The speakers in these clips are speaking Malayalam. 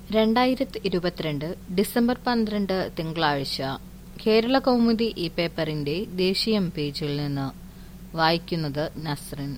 രണ്ടായിരത്തി ഇരുപത്തിരണ്ട് ഡിസംബർ പന്ത്രണ്ട് തിങ്കളാഴ്ച കേരള കൗമുദി ഈ പേപ്പറിന്റെ ദേശീയം പേജിൽ നിന്ന് വായിക്കുന്നത് നസ്രിൻ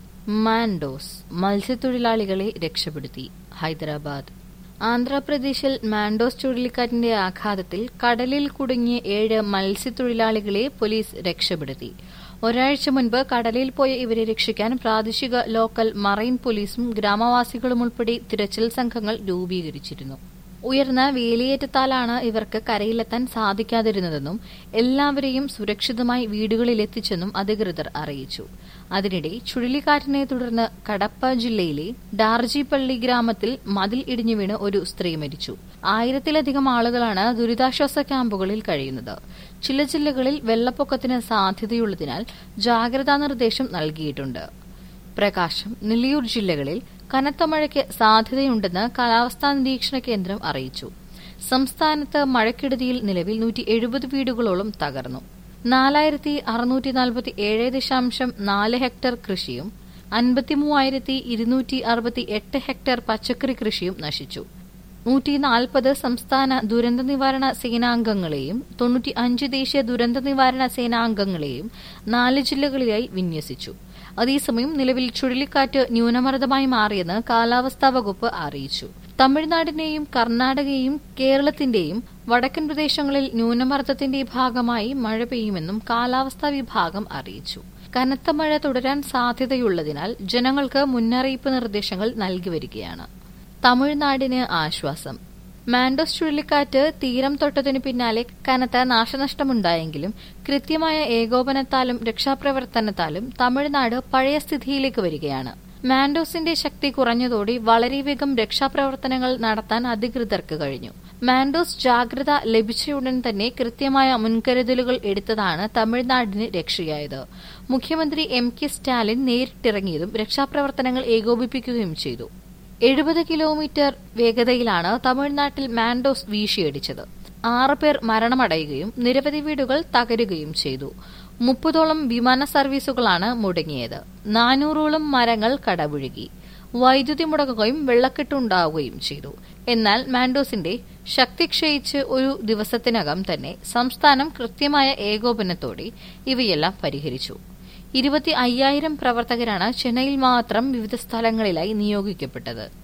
മാൻഡോസ് മത്സ്യത്തൊഴിലാളികളെ രക്ഷപ്പെടുത്തി ഹൈദരാബാദ് ആന്ധ്രാപ്രദേശിൽ മാൻഡോസ് ചുഴലിക്കാറ്റിന്റെ ആഘാതത്തിൽ കടലിൽ കുടുങ്ങിയ ഏഴ് മത്സ്യത്തൊഴിലാളികളെ പോലീസ് രക്ഷപ്പെടുത്തി ഒരാഴ്ച മുൻപ് കടലിൽ പോയ ഇവരെ രക്ഷിക്കാൻ പ്രാദേശിക ലോക്കൽ മറൈൻ പോലീസും ഗ്രാമവാസികളും ഉൾപ്പെടെ തിരച്ചിൽ സംഘങ്ങൾ രൂപീകരിച്ചിരുന്നു ഉയർന്ന വേലിയേറ്റത്താലാണ് ഇവർക്ക് കരയിലെത്താൻ സാധിക്കാതിരുന്നതെന്നും എല്ലാവരെയും സുരക്ഷിതമായി വീടുകളിലെത്തിച്ചെന്നും അധികൃതർ അറിയിച്ചു അതിനിടെ ചുഴലിക്കാറ്റിനെ തുടർന്ന് കടപ്പ ജില്ലയിലെ ഡാർജിപ്പള്ളി ഗ്രാമത്തിൽ മതിൽ ഇടിഞ്ഞു വീണ് ഒരു സ്ത്രീ മരിച്ചു ആയിരത്തിലധികം ആളുകളാണ് ദുരിതാശ്വാസ ക്യാമ്പുകളിൽ കഴിയുന്നത് ചില ജില്ലകളിൽ വെള്ളപ്പൊക്കത്തിന് സാധ്യതയുള്ളതിനാൽ ജാഗ്രതാ നിർദ്ദേശം നൽകിയിട്ടുണ്ട് പ്രകാശം നെല്ലിയൂർ ജില്ലകളിൽ കനത്ത മഴയ്ക്ക് സാധ്യതയുണ്ടെന്ന് കാലാവസ്ഥാ നിരീക്ഷണ കേന്ദ്രം അറിയിച്ചു സംസ്ഥാനത്ത് മഴക്കെടുതിയിൽ നിലവിൽ നൂറ്റി എഴുപത് വീടുകളോളം തകർന്നു നാലായിരത്തി അറുന്നൂറ്റി നാൽപ്പത്തി ഏഴ് ദശാംശം നാല് ഹെക്ടർ കൃഷിയും അൻപത്തിമൂവായിരത്തി ഇരുന്നൂറ്റി അറുപത്തി എട്ട് ഹെക്ടർ പച്ചക്കറി കൃഷിയും നശിച്ചു നൂറ്റി നാൽപ്പത് സംസ്ഥാന ദുരന്ത നിവാരണ സേനാംഗങ്ങളെയും തൊണ്ണൂറ്റി അഞ്ച് ദേശീയ ദുരന്ത നിവാരണ സേനാംഗങ്ങളെയും നാല് ജില്ലകളിലായി വിന്യസിച്ചു അതേസമയം നിലവിൽ ചുഴലിക്കാറ്റ് ന്യൂനമർദ്ദമായി മാറിയെന്ന് കാലാവസ്ഥാ വകുപ്പ് അറിയിച്ചു തമിഴ്നാടിന്റെയും കർണാടകയും കേരളത്തിന്റെയും വടക്കൻ പ്രദേശങ്ങളിൽ ന്യൂനമർദ്ദത്തിന്റെ ഭാഗമായി മഴ പെയ്യുമെന്നും കാലാവസ്ഥാ വിഭാഗം അറിയിച്ചു കനത്ത മഴ തുടരാൻ സാധ്യതയുള്ളതിനാൽ ജനങ്ങൾക്ക് മുന്നറിയിപ്പ് നിർദ്ദേശങ്ങൾ നൽകി വരികയാണ് തമിഴ്നാടിന് ആശ്വാസം മാൻഡോസ് ചുഴലിക്കാറ്റ് തീരം തൊട്ടതിനു പിന്നാലെ കനത്ത നാശനഷ്ടമുണ്ടായെങ്കിലും കൃത്യമായ ഏകോപനത്താലും രക്ഷാപ്രവർത്തനത്താലും തമിഴ്നാട് പഴയ സ്ഥിതിയിലേക്ക് വരികയാണ് മാൻഡോസിന്റെ ശക്തി കുറഞ്ഞതോടെ വളരെ വേഗം രക്ഷാപ്രവർത്തനങ്ങൾ നടത്താൻ അധികൃതർക്ക് കഴിഞ്ഞു മാൻഡോസ് ജാഗ്രത ലഭിച്ചയുടൻ തന്നെ കൃത്യമായ മുൻകരുതലുകൾ എടുത്തതാണ് തമിഴ്നാടിന് രക്ഷയായത് മുഖ്യമന്ത്രി എം കെ സ്റ്റാലിൻ നേരിട്ടിറങ്ങിയതും രക്ഷാപ്രവർത്തനങ്ങൾ ഏകോപിപ്പിക്കുകയും ചെയ്തു എഴുപത് കിലോമീറ്റർ വേഗതയിലാണ് തമിഴ്നാട്ടിൽ മാൻഡോസ് വീശിയടിച്ചത് ആറ് പേർ മരണമടയുകയും നിരവധി വീടുകൾ തകരുകയും ചെയ്തു മുപ്പതോളം വിമാന സർവീസുകളാണ് മുടങ്ങിയത് നാനൂറോളം മരങ്ങൾ കടപുഴുകി വൈദ്യുതി മുടങ്ങുകയും വെള്ളക്കെട്ടുണ്ടാവുകയും ചെയ്തു എന്നാൽ മാൻഡോസിന്റെ ശക്തി ക്ഷയിച്ച് ഒരു ദിവസത്തിനകം തന്നെ സംസ്ഥാനം കൃത്യമായ ഏകോപനത്തോടെ ഇവയെല്ലാം പരിഹരിച്ചു ഇരുപത്തി അയ്യായിരം പ്രവർത്തകരാണ് ചെന്നൈയിൽ മാത്രം വിവിധ സ്ഥലങ്ങളിലായി നിയോഗിക്കപ്പെട്ടത്